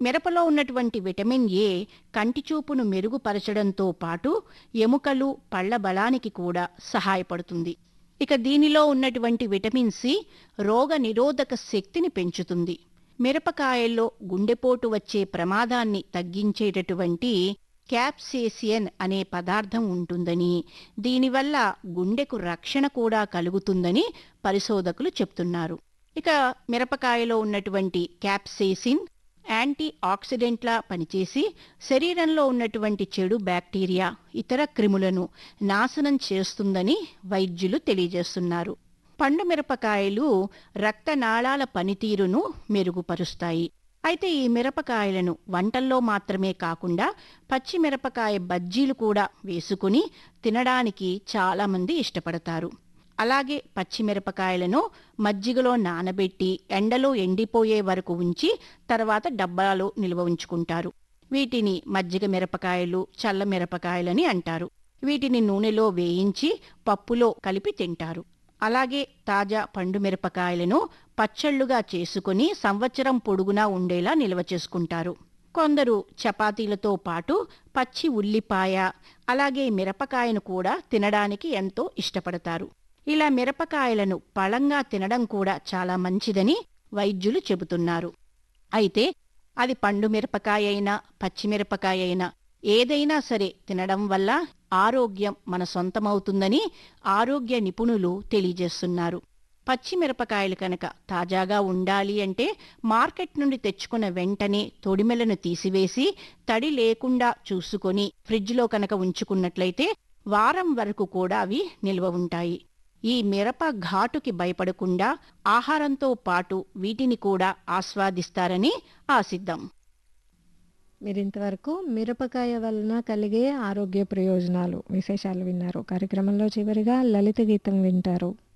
మిరపలో ఉన్నటువంటి vitamin A కంటి చూపును మెరుగుపరచడంతో పాటు ఎముకలు పళ్ల బలానికి కూడా సహాయపడుతుంది ఇక దీనిలో ఉన్నటువంటి విటమిన్ సి రోగ నిరోధక శక్తిని పెంచుతుంది మిరపకాయల్లో గుండెపోటు వచ్చే ప్రమాదాన్ని తగ్గించేటటువంటి క్యాప్సేసియన్ అనే పదార్థం ఉంటుందని దీనివల్ల గుండెకు రక్షణ కూడా కలుగుతుందని పరిశోధకులు చెప్తున్నారు ఇక మిరపకాయలో ఉన్నటువంటి క్యాప్సేసిన్ యాంటీ ఆక్సిడెంట్లా పనిచేసి శరీరంలో ఉన్నటువంటి చెడు బ్యాక్టీరియా ఇతర క్రిములను నాశనం చేస్తుందని వైద్యులు తెలియజేస్తున్నారు పండు మిరపకాయలు రక్తనాళాల పనితీరును మెరుగుపరుస్తాయి అయితే ఈ మిరపకాయలను వంటల్లో మాత్రమే కాకుండా పచ్చి మిరపకాయ బజ్జీలు కూడా వేసుకుని తినడానికి చాలామంది ఇష్టపడతారు అలాగే పచ్చిమిరపకాయలను మజ్జిగలో నానబెట్టి ఎండలో ఎండిపోయే వరకు ఉంచి తర్వాత డబ్బాలో నిల్వ ఉంచుకుంటారు వీటిని మజ్జిగ మిరపకాయలు చల్ల మిరపకాయలని అంటారు వీటిని నూనెలో వేయించి పప్పులో కలిపి తింటారు అలాగే తాజా పండు మిరపకాయలను పచ్చళ్ళుగా చేసుకుని సంవత్సరం పొడుగునా ఉండేలా నిల్వ చేసుకుంటారు కొందరు చపాతీలతో పాటు పచ్చి ఉల్లిపాయ అలాగే మిరపకాయను కూడా తినడానికి ఎంతో ఇష్టపడతారు ఇలా మిరపకాయలను పళంగా తినడం కూడా చాలా మంచిదని వైద్యులు చెబుతున్నారు అయితే అది పండు మిరపకాయ అయినా పచ్చిమిరపకాయ అయినా ఏదైనా సరే తినడం వల్ల ఆరోగ్యం మన సొంతమవుతుందని ఆరోగ్య నిపుణులు తెలియజేస్తున్నారు పచ్చిమిరపకాయలు కనుక తాజాగా ఉండాలి అంటే మార్కెట్ నుండి తెచ్చుకున్న వెంటనే తొడిమెలను తీసివేసి తడి లేకుండా చూసుకొని ఫ్రిడ్జ్లో కనుక ఉంచుకున్నట్లయితే వారం వరకు కూడా అవి నిల్వ ఉంటాయి ఈ మిరప ఘాటుకి భయపడకుండా ఆహారంతో పాటు వీటిని కూడా ఆస్వాదిస్తారని ఆశిద్దాం మీరు ఇంతవరకు మిరపకాయ వలన కలిగే ఆరోగ్య ప్రయోజనాలు విశేషాలు విన్నారు కార్యక్రమంలో చివరిగా లలిత గీతం వింటారు